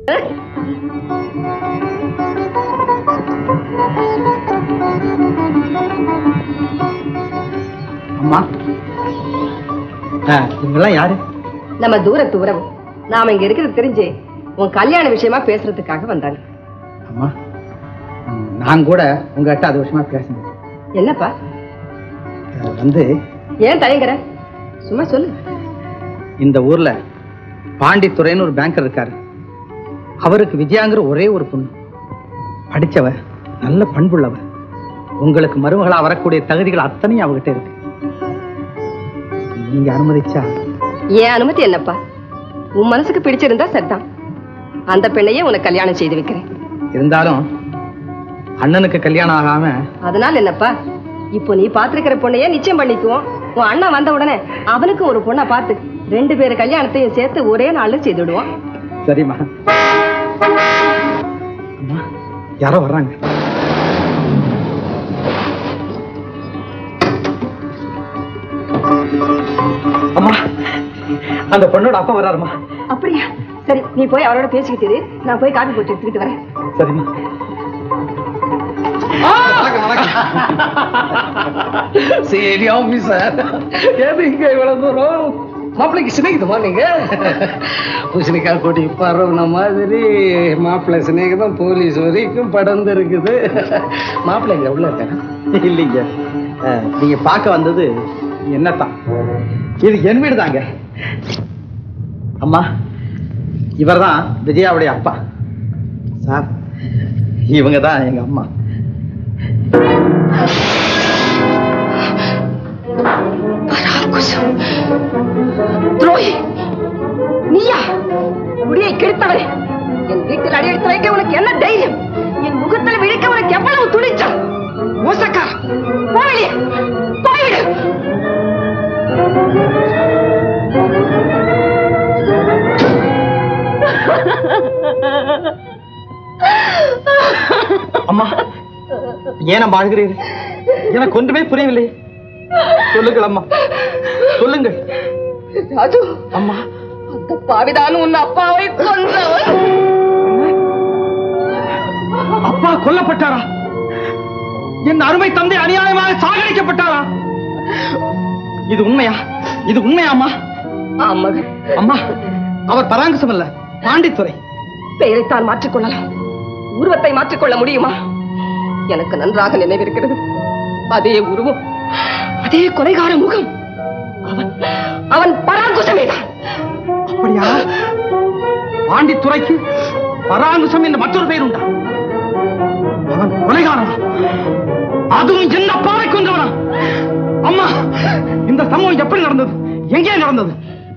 அம்மா இவங்கெல்லாம் யாரு நம்ம தூரத்து உறவு நாம இங்க இருக்கிறது தெரிஞ்சு உன் கல்யாண விஷயமா பேசுறதுக்காக வந்தாங்க அம்மா ம், நான் கூட உங்ககிட்ட அது விஷயமா பேசணும் என்னப்பா அஹ், வந்து ஏன் தயங்குற சும்மா சொல்லு இந்த ஊர்ல பாண்டித்துறைன்னு ஒரு பேங்கர் இருக்காரு அவருக்கு விஜயாங்கிற ஒரே ஒரு பொண்ணு படிச்சவ நல்ல பண்புள்ளவ உங்களுக்கு மருமகளா வரக்கூடிய தகுதிகள் அத்தனையும் அவகிட்ட இருக்கு நீங்க அனுமதிச்சா ஏன் அனுமதி என்னப்பா உன் மனசுக்கு பிடிச்சிருந்தா சரிதான் அந்த பெண்ணையே உனக்கு கல்யாணம் செய்து வைக்கிறேன் இருந்தாலும் அண்ணனுக்கு கல்யாணம் ஆகாம அதனால என்னப்பா இப்போ நீ பாத்திருக்கிற பொண்ணையே நிச்சயம் பண்ணிக்குவோம் உன் அண்ணன் வந்த உடனே அவனுக்கு ஒரு பொண்ணை பார்த்து ரெண்டு பேர் கல்யாணத்தையும் சேர்த்து ஒரே நாள்ல செய்து விடுவோம் சரிம்மா அம்மா யாரோ வர்றாங்க அம்மா அந்த பொண்ணோட அப்பா வர்றாருமா அப்படியா சரி நீ போய் அவரோட பேசிக்கிட்டு இரு. நான் போய் காபி போட்டு எடுத்துக்கிட்டு வரேன் சரிம்மா சரி ஆபீசர் ஏது இங்க இவ்வளவு தூரம் மாப்பிள்ளைக்கு சிநேகிதமா நீங்க பூசணிக்காய் கொடி பரவுன மாதிரி மாப்பிள்ளை சிநேகிதம் போலீஸ் வரைக்கும் படர்ந்து இருக்குது மாப்பிள்ளை இங்க உள்ள இருக்காங்க இல்லைங்க அஹ், நீங்க பார்க்க வந்தது என்னத்தான் இது என் வீடு தாங்க அம்மா இவர்தான் விஜயாவுடைய அப்பா சார் இவங்க தான் எங்க அம்மா துரோகி நீயா முடியை கெடுத்தவரே என் வீட்டில் அடி எடுத்து வைக்க உனக்கு என்ன தைரியம் என் முகத்தில் விழிக்க உனக்கு எவ்வளவு துணிச்சல் மோசக்கா போவெளியே போய்விடு அம்மா ஏன் நம்ம அழுகிறீர்கள் எனக்கு ஒன்றுமே புரியவில்லை சொல்லுங்கள் அம்மா சொல்லுங்கள் ராஜு அம்மா அந்த பாவிதான் உன் அப்பாவை கொன்றவன் அப்பா கொல்லப்பட்டாரா என் அருமை தந்தை அநியாயமாக சாகடிக்கப்பட்டாரா இது உண்மையா இது உண்மையா அம்மா ஆமாங்க அம்மா அவர் பராங்கசம் அல்ல பாண்டித்துறை பெயரைத்தான் மாற்றிக்கொள்ளலாம் உருவத்தை மாற்றிக்கொள்ள முடியுமா எனக்கு நன்றாக நினைவிருக்கிறது அதே உருவம் அதே கொலைகார முகம் அவன் அவன் பராங்குசமேதான் அப்படியா பாண்டித்துறைக்கு பராங்குசம் என்ற மற்றொரு பெயர் உண்டா அவன் கொலைகாரனா அதுவும் என்ன பாவை கொண்டவனா அம்மா இந்த சம்பவம் எப்படி நடந்தது எங்கே நடந்தது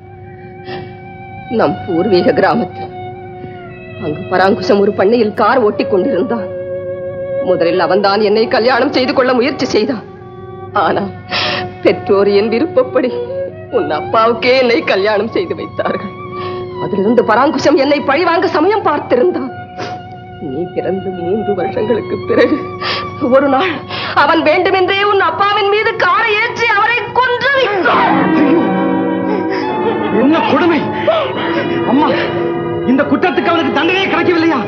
நம் பூர்வீக கிராமத்தில் அங்கு பராங்குசம் ஒரு பண்ணையில் கார் ஓட்டிக் கொண்டிருந்தான் முதலில் அவன்தான் என்னை கல்யாணம் செய்து கொள்ள முயற்சி செய்தான் ஆனால் பெற்றோர் என் விருப்பப்படி உன் அப்பாவுக்கே என்னை கல்யாணம் செய்து வைத்தார்கள் அதிலிருந்து பராங்குசம் என்னை பழிவாங்க சமயம் பார்த்திருந்தான் நீ பிறந்து மூன்று வருஷங்களுக்கு பிறகு ஒரு நாள் அவன் வேண்டுமென்றே உன் அப்பாவின் மீது காரை ஏற்றி அவரை கொன்று விட்டான் என்ன கொடுமை அம்மா இந்த குற்றத்துக்கு அவனுக்கு தண்டனையே கிடைக்கவில்லையா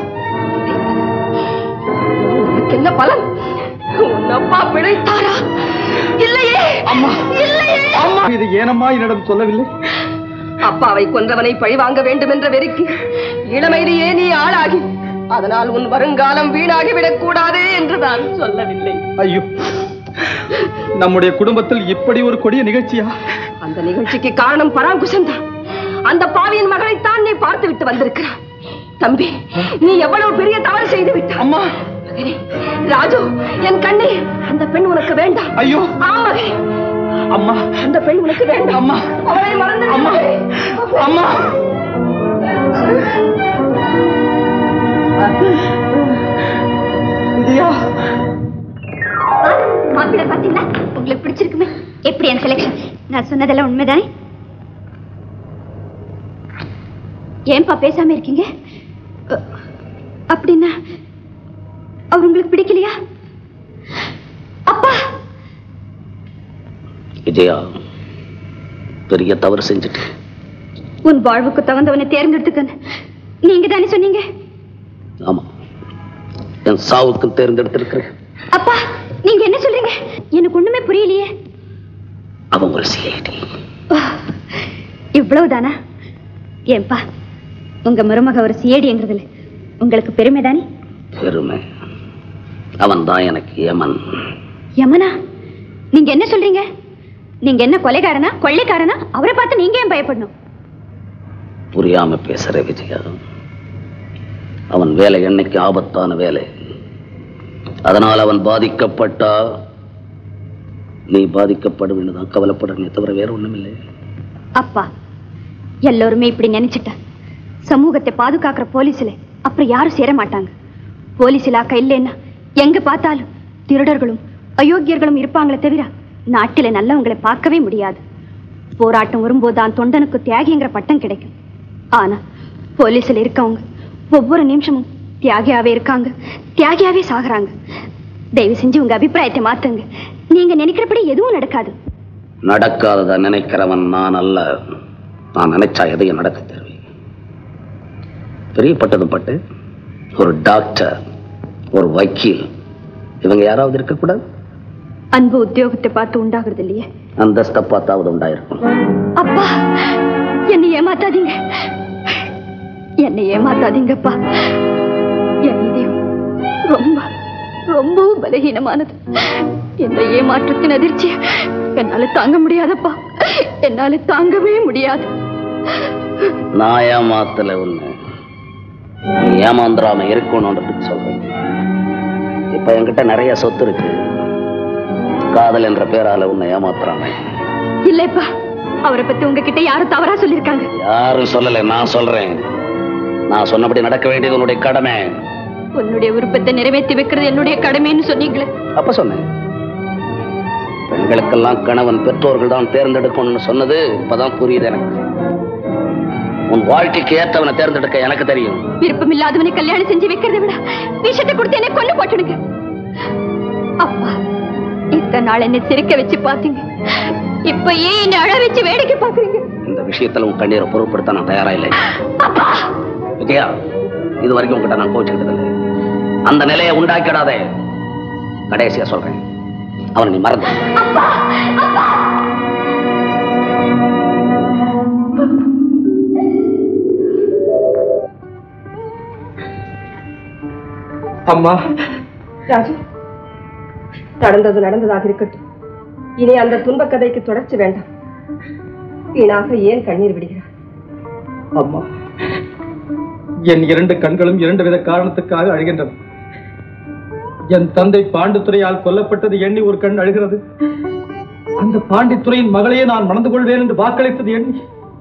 உனக்கு என்ன பலன் உன் அப்பா பிழைத்தாரா இல்லையே அம்மா இல்லையே அம்மா இது ஏனம்மா என்னிடம் சொல்லவில்லை அப்பாவை கொன்றவனை பழி வாங்க வேண்டும் என்ற வெறிக்கு இளமையிலேயே நீ ஆளாகி அதனால் உன் வருங்காலம் வீணாகிவிடக் கூடாது என்று நான் சொல்லவில்லை ஐயோ நம்முடைய குடும்பத்தில் இப்படி ஒரு கொடிய நிகழ்ச்சியா அந்த நிகழ்ச்சிக்கு காரணம் பராங்குசம் தான் அந்த பாவியின் மகளைத்தான் நீ பார்த்து விட்டு வந்திருக்கிறாய் தம்பி நீ எவ்வளவு பெரிய தவறு செய்து விட்டாய் அம்மா மகனே, ராஜு என் கண்ணே அந்த பெண் உனக்கு வேண்டாம் ஐயோ ஆம் மகனே அம்மா அந்த பெண் உனக்கு வேண்டாம் அம்மா அவளை மறந்து அம்மா அம்மா விஜயா மாப்பிள்ளை பாத்தீங்களா உங்களுக்கு பிடிச்சிருக்குமே எப்படி என் செலெக்ஷன் நான் சொன்னதெல்லாம் உண்மைதானே ஏன்பா பேசாம இருக்கீங்க அ, அப்படின்னா அவர் உங்களுக்கு பிடிக்கலையா அப்பா விஜயா பெரிய தவறு செஞ்சுட்டு உன் வாழ்வுக்கு தகுந்தவனை தேர்ந்தெடுத்துக்கன்னு நீங்க தானே சொன்னீங்க ஆமா என் சாவுக்கும் தேர்ந்தெடுத்திருக்கிறேன் அப்பா நீங்க என்ன சொல்றீங்க எனக்கு ஒண்ணுமே புரியலையே அவன் ஒரு சிஐடி இவ்வளவுதானா ஏன்பா உங்க மருமக ஒரு சிஏடிங்கிறதுல உங்களுக்கு பெருமை தானே பெருமை அவன் தான் எனக்கு யமன் யமனா நீங்க என்ன சொல்றீங்க நீங்க என்ன கொலைகாரனா கொள்ளைக்காரனா அவரை பார்த்து நீங்க ஏன் பயப்படணும் புரியாம பேசுற விஜயா அவன் வேலை என்னைக்கு ஆபத்தான வேலை அதனால் அவன் பாதிக்கப்பட்டா நீ பாதிக்கப்படுவேன்னு தான் கவலைப்படுறேனே தவிர வேற ஒண்ணுமில்லை அப்பா எல்லோருமே இப்படி நினைச்சிட்டா சமூகத்தை பாதுகாக்கிற போலீஸ்ல அப்புறம் யாரும் சேர மாட்டாங்க போலீஸ் இலாக்கா இல்லைன்னா எங்க பார்த்தாலும் திருடர்களும் அயோக்கியர்களும் இருப்பாங்களே தவிர நாட்டில நல்லவங்களை பார்க்கவே முடியாது போராட்டம் வரும்போது தான் தொண்டனுக்கு தியாகிங்கிற பட்டம் கிடைக்கும் ஆனா போலீஸ்ல இருக்கவங்க ஒவ்வொரு நிமிஷமும் தியாகியாவே இருக்காங்க தியாகியாவே சாகுறாங்க தயவு செஞ்சு உங்க அபிப்பிராயத்தை மாத்துங்க நீங்க நினைக்கிறபடி எதுவும் நடக்காது நடக்காததை நினைக்கிறவன் நான் அல்ல நான் நினைச்சா எதையும் நடக்க தருவேன் பிரியப்பட்டதும் பட்டு ஒரு டாக்டர் ஒரு வக்கீல் இவங்க யாராவது இருக்கக்கூடாது அன்பு உத்தியோகத்தை பார்த்து உண்டாகிறது இல்லையே அந்தஸ்தை பார்த்தாவது உண்டாயிருக்கும் அப்பா என்னை ஏமாத்தாதீங்க என்னை ஏமாத்தாதீங்கப்பா என் இதயம் ரொம்ப ரொம்பவும் பலகீனமானது இந்த ஏமாற்றத்தின் அதிர்ச்சி என்னால தாங்க முடியாதப்பா என்னால தாங்கவே முடியாது நான் ஏமாத்தல ஒண்ணு நீ ஏமாந்துராம இருக்கணும்ன்றதுக்கு சொல்றேன் இப்ப என்கிட்ட நிறைய சொத்து இருக்கு காதல் என்ற பேரால உன்னை ஏமாத்துறாங்க இல்லப்பா அவரை பத்தி உங்ககிட்ட யாரும் தவறா சொல்லிருக்காங்க யாரும் சொல்லல நான் சொல்றேன் நான் சொன்னபடி நடக்க வேண்டியது உன்னுடைய கடமை உன்னுடைய விருப்பத்தை நிறைவேற்றி வைக்கிறது என்னுடைய கடமைன்னு சொன்னீங்களே அப்ப சொன்னேன் பெண்களுக்கெல்லாம் கணவன் பெற்றோர்கள் தான் தேர்ந்தெடுக்கணும்னு சொன்னது இப்பதான் புரியுது எனக்கு உன் வாழ்க்கைக்கு ஏற்றவனை தேர்ந்தெடுக்க எனக்கு தெரியும் விருப்பம் இல்லாதவனை கல்யாணம் செஞ்சு வைக்கிறதை விட விஷத்தை கொடுத்து என்னை கொண்டு போட்டுடுங்க அப்பா இத்தனை நாள் என்னை சிரிக்க வச்சு பாத்தீங்க இப்ப ஏன் என்னை அழ வச்சு வேடிக்கை பாக்குறீங்க இந்த விஷயத்துல உன் கண்ணீரை பொருட்படுத்த நான் தயாரா இல்லை விஜயா இது வரைக்கும் உங்ககிட்ட நான் கோச்சுக்கிட்டது இல்லை அந்த நிலையை உண்டாக்கிடாதே கடைசியா சொல்றேன் அவனை நீ மறந்து அம்மா ராஜு நடந்தது நடந்ததாக இருக்கட்டும் இனி அந்த துன்பக் கதைக்கு தொடர்ச்சி வேண்டாம் வீணாக ஏன் கண்ணீர் விடுகிறார் அம்மா என் இரண்டு கண்களும் இரண்டு வித காரணத்துக்காக அழுகின்றன என் தந்தை பாண்டித்துறையால் கொல்லப்பட்டது எண்ணி ஒரு கண் அழுகிறது அந்த பாண்டித்துறையின் மகளையே நான் மணந்து கொள்வேன் என்று வாக்களித்தது எண்ணி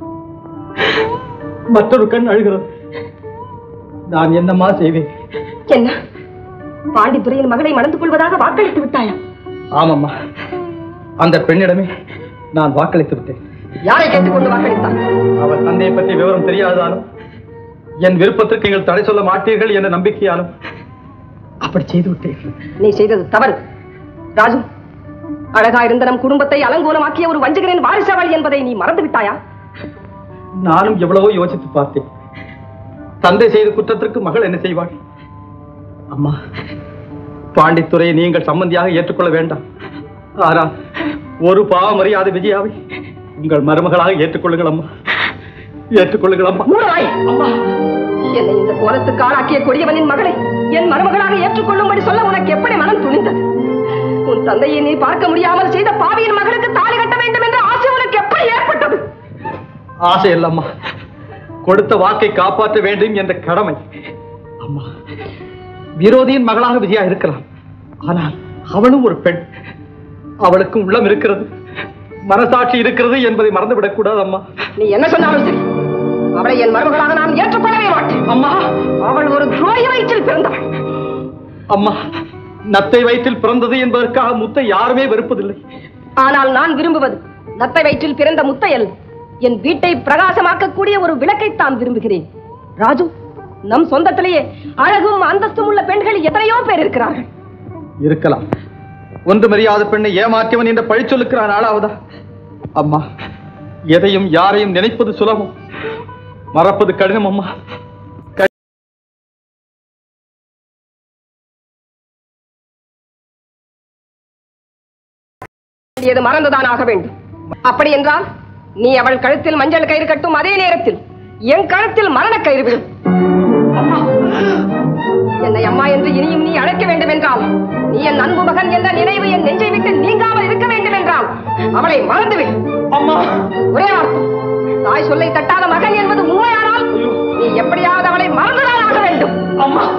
மற்றொரு கண் அழுகிறது நான் என்னம்மா செய்வேன் என்ன பாண்டித்துறையின் மகளை மணந்து கொள்வதாக வாக்களித்து விட்டாயா ஆமாம்மா அந்த பெண்ணிடமே நான் வாக்களித்து விட்டேன் யாரை கேட்டுக்கொண்டு வாக்களித்தான் அவர் தந்தையை பற்றி விவரம் தெரியாதாலும் என் விருப்பத்திற்கு நீங்கள் தடை சொல்ல மாட்டீர்கள் என்ற நம்பிக்கையாலும் அப்படி செய்து விட்டேன் நீ செய்தது தவறு ராஜு அழகா இருந்த நம் குடும்பத்தை அலங்கோலமாக்கிய ஒரு வஞ்சகரின் வாரிசவள் என்பதை நீ மறந்து விட்டாயா நானும் எவ்வளவோ யோசித்து பார்த்தேன் தந்தை செய்த குற்றத்திற்கு மகள் என்ன செய்வாள் அம்மா பாண்டித்துறையை நீங்கள் சம்பந்தியாக ஏற்றுக்கொள்ள வேண்டாம் ஆனால் ஒரு பாவம் அறியாத விஜயாவை உங்கள் மருமகளாக ஏற்றுக்கொள்ளுங்கள் அம்மா ஏற்றுக்கொள்ளுங்கள் அம்மா மூடவாய் என்னை இந்த கோலத்துக்கு ஆளாக்கிய கொடியவனின் மகளை என் மருமகளாக ஏற்றுக்கொள்ளும்படி சொல்ல உனக்கு எப்படி மனம் துணிந்தது உன் தந்தையை நீ பார்க்க முடியாமல் செய்த பாவியின் மகளுக்கு தாலி கட்ட வேண்டும் என்ற ஆசை உனக்கு எப்படி ஏற்பட்டது ஆசை இல்லம்மா கொடுத்த வாக்கை காப்பாற்ற வேண்டும் என்ற கடமை அம்மா விரோதியின் மகளாக விஜயா இருக்கலாம் ஆனால் அவளும் ஒரு பெண் அவளுக்கும் உள்ளம் இருக்கிறது மனசாட்சி இருக்கிறது என்பதை மறந்துவிடக் கூடாது அம்மா நீ என்ன சொன்னாலும் சரி அவளை என் மருமகளாக நான் ஏற்றுக்கொள்ளவே மாட்டேன் அம்மா அவள் ஒரு துரோகி வயிற்றில் பிறந்தவள் அம்மா நத்தை வயிற்றில் பிறந்தது என்பதற்காக முத்தை யாருமே வெறுப்பதில்லை ஆனால் நான் விரும்புவது நத்தை வயிற்றில் பிறந்த முத்தையல் என் வீட்டை பிரகாசமாக்கக்கூடிய ஒரு விளக்கைத்தான் விரும்புகிறேன் ராஜு நம் சொந்தத்திலேயே அழகும் அந்தஸ்தும் உள்ள பெண்கள் எத்தனையோ பேர் இருக்கிறார்கள் இருக்கலாம் ஒன்றுமறியாத பெண்ணை ஏமாற்றியவன் என்ற பழி சொல்லுக்கிறான் ஆளாவதா அம்மா எதையும் யாரையும் நினைப்பது சுலபம் மறப்பது கடினம் அம்மா வேண்டியது மறந்துதான் ஆக வேண்டும் அப்படி என்றால் நீ அவள் கழுத்தில் மஞ்சள் கயிறு கட்டும் அதே நேரத்தில் என் கழுத்தில் மரண கயிறு விடும் என்னை அம்மா என்று இனியும் நீ அழைக்க வேண்டும் என்றால் நீ என் அன்பு மகன் என்ற நினைவு என் நெஞ்சை விட்டு நீங்காமல் இருக்க வேண்டும் என்றால் அவளை மறந்துவிடு அம்மா ஒரே வார்த்தை தாய் சொல்லை தட்டாத மகன் என்பது உண்மையானால் நீ எப்படியாவது அவளை மறந்துதான் ஆக வேண்டும் அம்மா